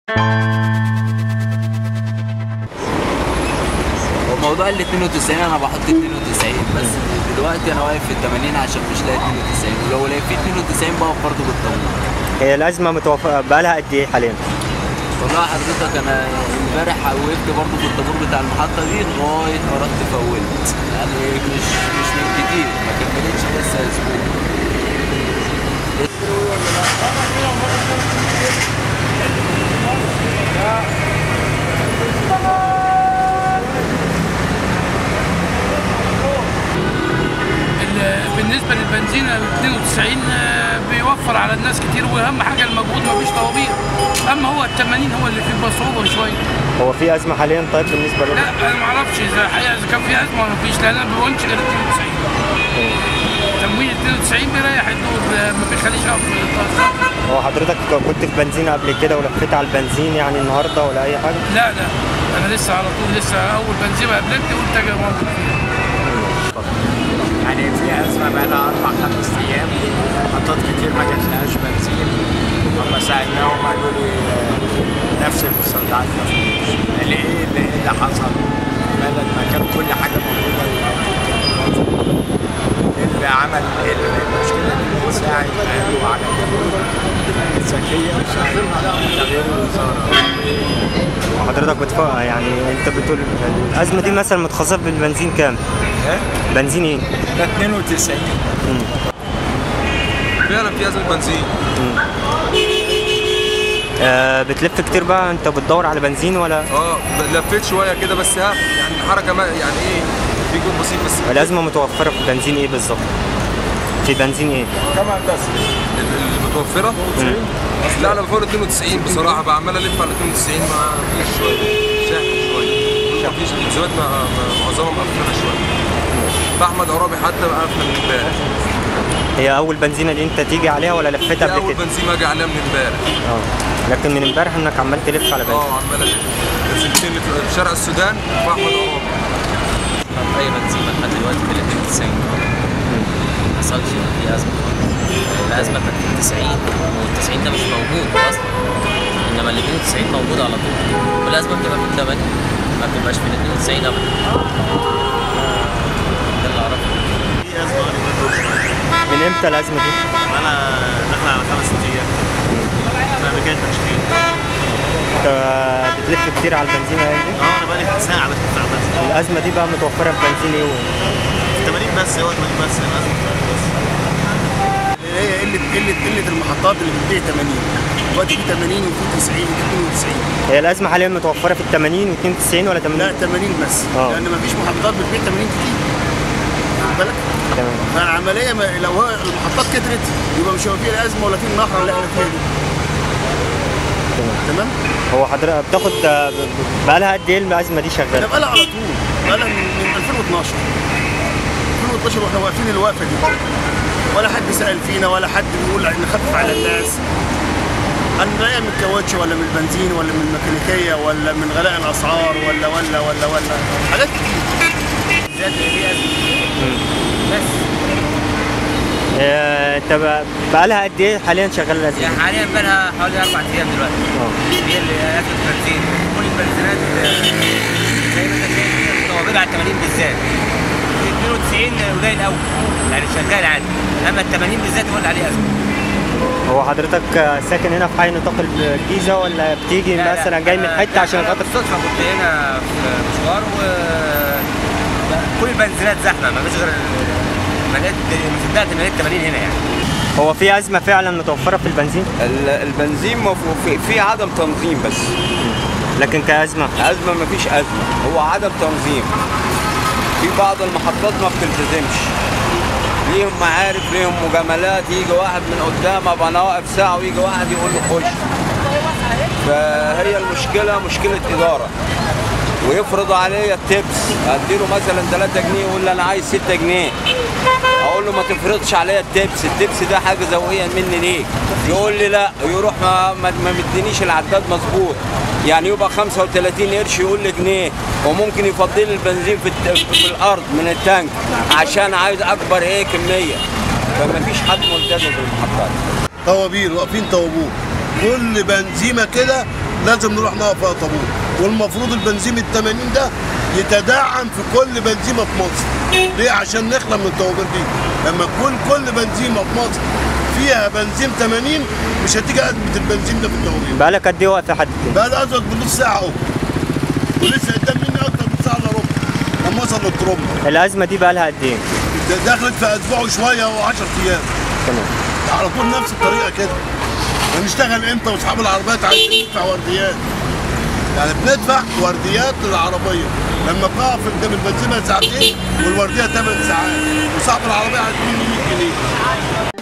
وموضوع ال 92 انا بحط 92 بس دلوقتي انا واقف في ال 80 عشان مش لاقي 92 ولو لقيت في 92 بقف برضه بالطابور هي الازمه متوفره بقالها قد ايه حاليا والله حضرتك انا امبارح وقفت برضه في الطابور بتاع المحطه دي لغايه ما رحت فولت يعني مش مش من كتير ما كملتش لسه اسبوع ال- بالنسبه للبنزين ال 92 آه، بيوفر على الناس كتير واهم حاجه المجهود مفيش طوابير اما هو ال 80 هو اللي فيه صعوبه شويه هو في ازمه حاليا طيب بالنسبه له لا انا ما اعرفش اذا الحقيقه اذا كان في ازمه ولا مفيش لان انا ما بقولش غير 92 تمويل 92 بيريح الدور آه، ما بيخليش اقف في الطريق. هو حضرتك كنت في بنزين قبل كده ولفيت على البنزين يعني النهارده ولا اي حاجه لا لا انا لسه على طول لسه اول بنزين قابلت قلت اجي موجود فيها يعني في ازمه بقى لها اربع خمس ايام محطات كتير ما جاتلهاش بنزين هم سالناهم قالوا لي آه، نفس المستودعات ما فيش قال لي ايه اللي, إيه اللي حصل؟ بدل ما كان كل حاجه موجوده إيه اللي عمل إيه اللي المشكله اللي بتساعد قالوا على الحلول الذكيه وساعد على تغيير الوزاره حضرتك بتفق يعني انت بتقول الازمه دي مثلا متخصصه بالبنزين كام إيه؟ بنزين ايه ده 92 فعلا في ازمه بنزين آه بتلف كتير بقى انت بتدور على بنزين ولا اه لفيت شويه كده بس ها يعني حركه ما يعني ايه في جول بسيط بس الازمه متوفره في بنزين ايه بالظبط في بنزين ايه كمان بس ال- المتوفره لا انا بفور 92 بصراحه بقى عمال الف على 92 ما فيش شويه شاحن شويه ما فيش البنزينات ما- ما- معظمها مقفله شويه فاحمد عرابي حتى بقى قافله من امبارح هي اول بنزينه دي انت تيجي عليها ولا لفيت دي قبل اول كده بنزين اجي عليها من امبارح اه لكن من امبارح انك عمال تلف على بنزين اه عمال الف بنزينتين اللي في شارع السودان فاحمد عرابي اي بنزين لحد دلوقتي في ال 92 ما حصلش في ازمه الازمه كانت في ال 90 وال 90 ده مش موجود اصلا انما ال 92 موجود على طول والازمه بتبقى في ال 8 ما بتبقاش في ال 92 ابدا ده اللي اعرفه من امتى الازمه دي انا داخل على خمس ايام انا مكان تشكيل انت بتلف كتير على البنزين الايام دي اه انا بقالي ساعه بتلف على البنزين الازمه دي بقى متوفره في بنزين ايه 80 بس هو 80 بس لازم بس هي قله قله قله المحطات اللي بتبيع 80 دلوقتي في 80 وفي 90 وفي 92 هي الازمه حاليا متوفره في ال 80 و 92 ولا 80 لا 80 بس آه. لان مفيش محطات بتبيع 80 كتير واخد بالك تمام فالعمليه ما لو هو المحطات كترت يبقى مش هيبقى فيه لا ازمه ولا فيه النهر اللي احنا فيها دي تمام هو حضرتك بتاخد بقى لها قد ايه الازمه دي ده شغاله بقى لها على طول بقى لها من من 2012 2012 واحنا واقفين الوقفه دي ولا حد سال فينا ولا حد بيقول نخفف على الناس هنلاقيها من الكاوتش ولا من البنزين ولا من الميكانيكيه ولا من غلاء الاسعار ولا ولا ولا ولا حاجات كتير آه، انت بقى- بقى لها قد ايه حاليا شغاله الازمه يعني حاليا بقى لها حوالي اربع ايام دلوقتي هي اللي اكلت بنزين كل البنزينات آه، زي ما انت شايف الطوابير على ال 80 بالذات ال 92 قليل قوي يعني شغال عادي اما ال 80 بالذات هو اللي عليه ازمه هو حضرتك آه، ساكن هنا في حي نطاق الجيزه ولا بتيجي لا، لا. مثلا جاي من أنا- حته عشان أنا خاطر بالصدفه كنت هنا في مشوار و كل البنزينات زحمه ما فيش غير ملقيت ما صدقت إن لقيت 80 هنا يعني هو في ازمه فعلا متوفره في البنزين ال- البنزين مفروض في, في عدم تنظيم بس لكن كازمه أزمة ما فيش أزمة هو عدم تنظيم في بعض المحطات ما بتلتزمش ليهم معارف ليهم مجاملات يجي واحد من قدام ابقى انا واقف ساعه ويجي واحد يقول له خش فهي المشكله مشكله اداره ويفرض عليا التبس اديله مثلا 3 جنيه يقول لي انا عايز 6 جنيه اقول له ما تفرضش عليا التبس التبس ده حاجه ذوقيه مني ليك يقول لي لا يروح ما ما ما مدينيش العداد مظبوط يعني يبقى 35 قرش يقول لي جنيه وممكن يفضل لي البنزين في, الت- في الارض من التانك عشان عايز اكبر ايه كميه فما فيش حد ملتزم بالمحطات طوابير واقفين طوابور كل بنزيمه كده لازم نروح نقف فيها طابور والمفروض البنزين ال 80 ده يتدعم في كل بنزيمه في مصر ليه عشان نخلى من الطوابير دي لما تكون كل بنزيمه في مصر فيها بنزين 80 مش هتيجي ازمه البنزين ده في الطوابير بقالك قد ايه واقف يا حد كده؟ بقى ده ازود بنص ساعه اهو ولسه قدام مني اكتر من ساعه الا ربع لما وصل للترومبا الازمه دي بقالها قد ايه؟ ده دخلت في اسبوع وشويه و10 ايام تمام على طول نفس الطريقه كده هنشتغل امتى واصحاب العربيات عايزين ندفع ورديات يعني بندفع ورديات للعربيه لما بقف قدام البنزينه ساعتين والورديه 8 ساعات وصاحب العربيه عايز مني 100 جنيه